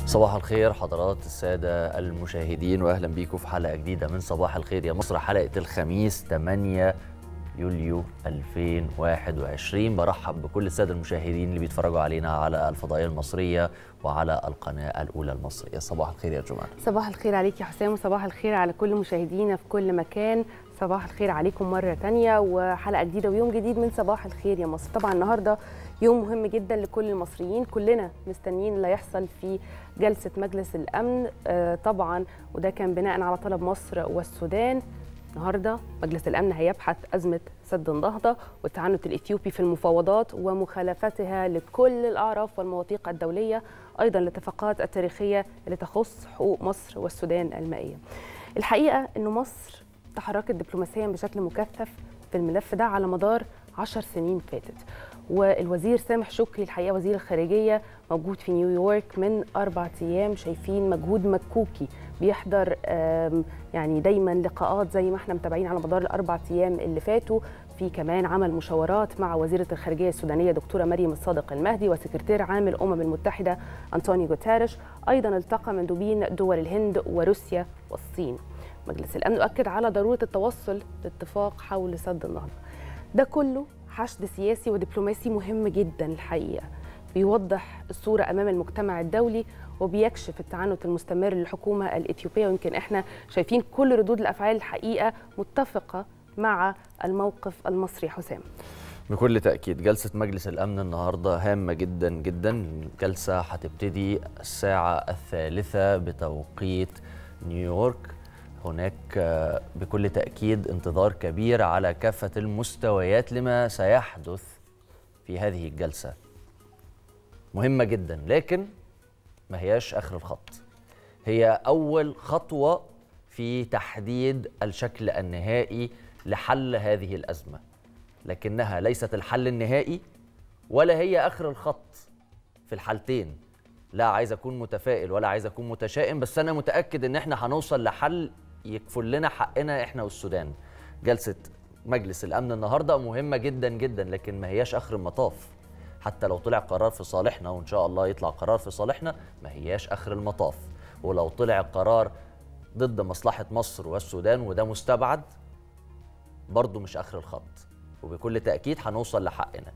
صباح الخير حضرات السادة المشاهدين وأهلا بيكم في حلقة جديدة من صباح الخير يا مصر حلقة الخميس 8 يوليو 2021 برحب بكل السادة المشاهدين اللي بيتفرجوا علينا على الفضائية المصرية وعلى القناة الأولى المصرية صباح الخير يا جماعة صباح الخير عليك يا حسام وصباح الخير على كل مشاهدينا في كل مكان صباح الخير عليكم مرة تانية وحلقة جديدة ويوم جديد من صباح الخير يا مصر طبعا النهاردة يوم مهم جدا لكل المصريين كلنا مستنيين اللي يحصل في جلسة مجلس الأمن آه طبعا وده كان بناء على طلب مصر والسودان النهارده مجلس الامن هيبحث ازمه سد النهضه والتعنت الاثيوبي في المفاوضات ومخالفتها لكل الاعراف والمواثيق الدوليه ايضا الاتفاقات التاريخيه اللي تخص حقوق مصر والسودان المائيه. الحقيقه ان مصر تحركت دبلوماسيا بشكل مكثف في الملف ده على مدار عشر سنين فاتت والوزير سامح شكري الحقيقه وزير الخارجيه موجود في نيويورك من اربع ايام شايفين مجهود مكوكي بيحضر يعني دايما لقاءات زي ما احنا متابعين على مدار الاربع ايام اللي فاتوا في كمان عمل مشاورات مع وزيره الخارجيه السودانيه دكتوره مريم الصادق المهدي وسكرتير عام الامم المتحده انطونيو جوتيريش ايضا التقى مندوبين دول الهند وروسيا والصين مجلس الامن اكد على ضروره التوصل لاتفاق حول سد النهضه ده كله حشد سياسي ودبلوماسي مهم جدا الحقيقه بيوضح الصوره امام المجتمع الدولي وبيكشف التعنت المستمر للحكومه الاثيوبيه ويمكن احنا شايفين كل ردود الافعال الحقيقه متفقه مع الموقف المصري حسام بكل تأكيد جلسة مجلس الأمن النهاردة هامة جدا جدا الجلسة هتبتدي الساعة الثالثة بتوقيت نيويورك هناك بكل تأكيد انتظار كبير على كافة المستويات لما سيحدث في هذه الجلسة مهمة جدا لكن ما هياش آخر الخط هي أول خطوة في تحديد الشكل النهائي لحل هذه الأزمة لكنها ليست الحل النهائي ولا هي آخر الخط في الحالتين لا عايز أكون متفائل ولا عايز أكون متشائم بس أنا متأكد إن إحنا هنوصل لحل يكفل لنا حقنا إحنا والسودان جلسة مجلس الأمن النهاردة مهمة جدا جدا لكن ما هياش آخر المطاف حتى لو طلع قرار في صالحنا وان شاء الله يطلع قرار في صالحنا ما هياش اخر المطاف ولو طلع قرار ضد مصلحه مصر والسودان وده مستبعد برضه مش اخر الخط وبكل تاكيد هنوصل لحقنا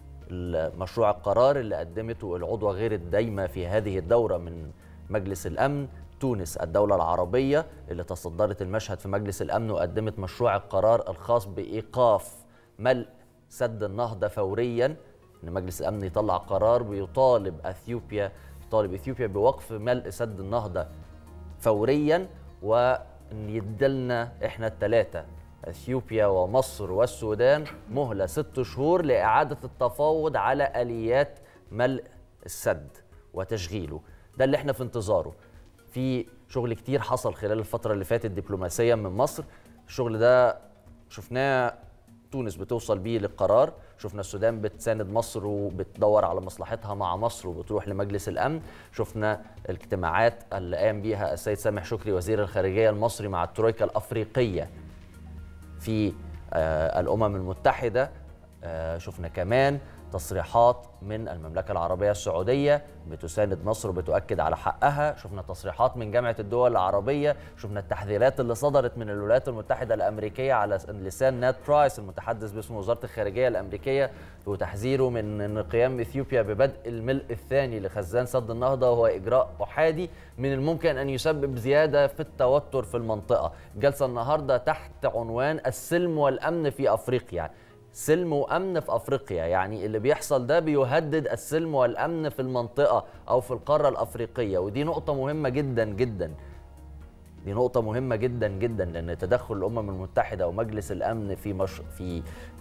مشروع القرار اللي قدمته العضوه غير الدايمه في هذه الدوره من مجلس الامن تونس الدولة العربية اللي تصدرت المشهد في مجلس الأمن وقدمت مشروع القرار الخاص بإيقاف ملء سد النهضة فورياً ان مجلس الامن يطلع قرار بيطالب اثيوبيا يطالب اثيوبيا بوقف ملء سد النهضه فوريا وان يدلنا احنا الثلاثه اثيوبيا ومصر والسودان مهله ست شهور لاعاده التفاوض على اليات ملء السد وتشغيله ده اللي احنا في انتظاره في شغل كتير حصل خلال الفتره اللي فاتت دبلوماسيا من مصر الشغل ده شفناه تونس بتوصل بيه للقرار شفنا السودان بتساند مصر وبتدور على مصلحتها مع مصر وبتروح لمجلس الامن شفنا الاجتماعات اللي قام بيها السيد سامح شكري وزير الخارجيه المصري مع الترويكا الافريقيه في آه الامم المتحده آه شفنا كمان تصريحات من المملكة العربية السعودية بتساند مصر وبتؤكد على حقها شفنا تصريحات من جامعة الدول العربية شفنا التحذيرات اللي صدرت من الولايات المتحدة الأمريكية على لسان نات برايس المتحدث باسم وزارة الخارجية الأمريكية وتحذيره من قيام إثيوبيا ببدء الملء الثاني لخزان سد النهضة وهو إجراء أحادي من الممكن أن يسبب زيادة في التوتر في المنطقة جلسة النهاردة تحت عنوان السلم والأمن في أفريقيا سلم وامن في افريقيا يعني اللي بيحصل ده بيهدد السلم والامن في المنطقه او في القاره الافريقيه ودي نقطه مهمه جدا جدا دي نقطه مهمه جدا جدا لان تدخل الامم المتحده ومجلس الامن في مش في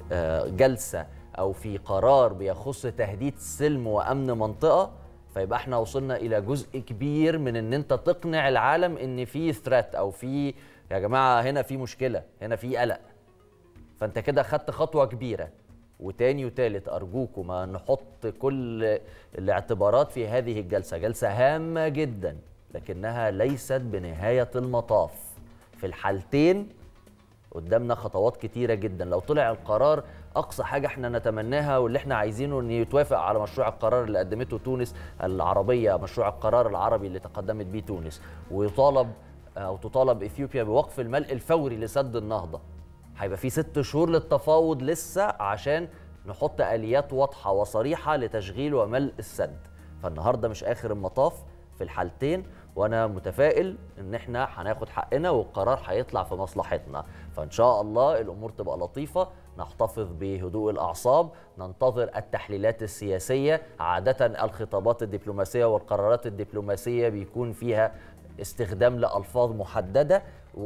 جلسه او في قرار بيخص تهديد سلم وامن منطقه فيبقى احنا وصلنا الى جزء كبير من ان انت تقنع العالم ان في ثريت او في يا جماعه هنا في مشكله هنا في قلق فانت كده خدت خطوه كبيره وتاني وتالت ارجوكم ما نحط كل الاعتبارات في هذه الجلسه جلسه هامه جدا لكنها ليست بنهايه المطاف في الحالتين قدامنا خطوات كتيره جدا لو طلع القرار اقصى حاجه احنا نتمناها واللي احنا عايزينه ان يتوافق على مشروع القرار اللي قدمته تونس العربيه مشروع القرار العربي اللي تقدمت به تونس ويطالب او تطالب اثيوبيا بوقف الملء الفوري لسد النهضه هيبقى في ست شهور للتفاوض لسه عشان نحط اليات واضحه وصريحه لتشغيل وملء السد فالنهارده مش اخر المطاف في الحالتين وانا متفائل ان احنا هناخد حقنا والقرار هيطلع في مصلحتنا فان شاء الله الامور تبقى لطيفه نحتفظ بهدوء الاعصاب ننتظر التحليلات السياسيه عاده الخطابات الدبلوماسيه والقرارات الدبلوماسيه بيكون فيها استخدام لالفاظ محدده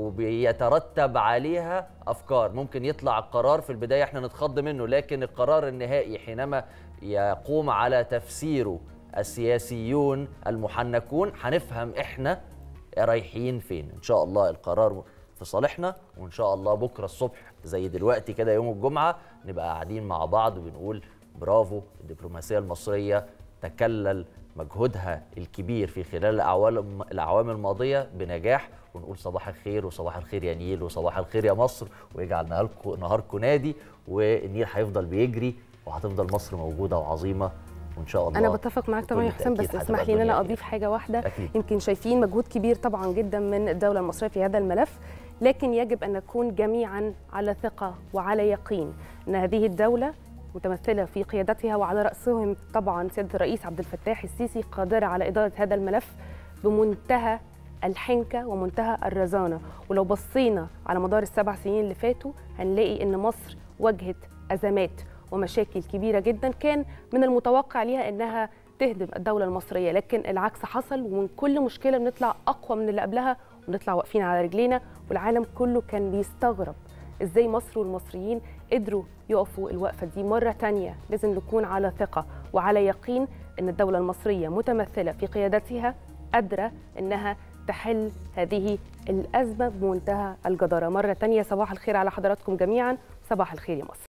وبيترتب عليها افكار ممكن يطلع القرار في البدايه احنا نتخض منه لكن القرار النهائي حينما يقوم على تفسيره السياسيون المحنكون هنفهم احنا رايحين فين ان شاء الله القرار في صالحنا وان شاء الله بكره الصبح زي دلوقتي كده يوم الجمعه نبقى قاعدين مع بعض وبنقول برافو الدبلوماسيه المصريه تكلل مجهودها الكبير في خلال الاعوام الاعوام الماضيه بنجاح ونقول صباح الخير وصباح الخير يا نيل وصباح الخير يا مصر ويجعل نهاركم نهاركم نادي والنيل هيفضل بيجري وهتفضل مصر موجوده وعظيمه وان شاء الله انا بتفق معاك طبعا يا حسام بس اسمح لي ان انا اضيف حاجه واحده أكيد. يمكن شايفين مجهود كبير طبعا جدا من الدوله المصريه في هذا الملف لكن يجب ان نكون جميعا على ثقه وعلى يقين ان هذه الدوله متمثله في قيادتها وعلى راسهم طبعا سياده الرئيس عبد الفتاح السيسي قادره على اداره هذا الملف بمنتهى الحنكه ومنتهى الرزانه ولو بصينا على مدار السبع سنين اللي فاتوا هنلاقي ان مصر واجهت ازمات ومشاكل كبيره جدا كان من المتوقع ليها انها تهدم الدوله المصريه لكن العكس حصل ومن كل مشكله بنطلع اقوى من اللي قبلها ونطلع واقفين على رجلينا والعالم كله كان بيستغرب ازاي مصر والمصريين قدروا يقفوا الوقفه دي مره تانية لازم نكون على ثقه وعلى يقين ان الدوله المصريه متمثله في قيادتها قادره انها تحل هذه الازمه بمنتهى الجداره مره تانية صباح الخير على حضراتكم جميعا صباح الخير يا مصر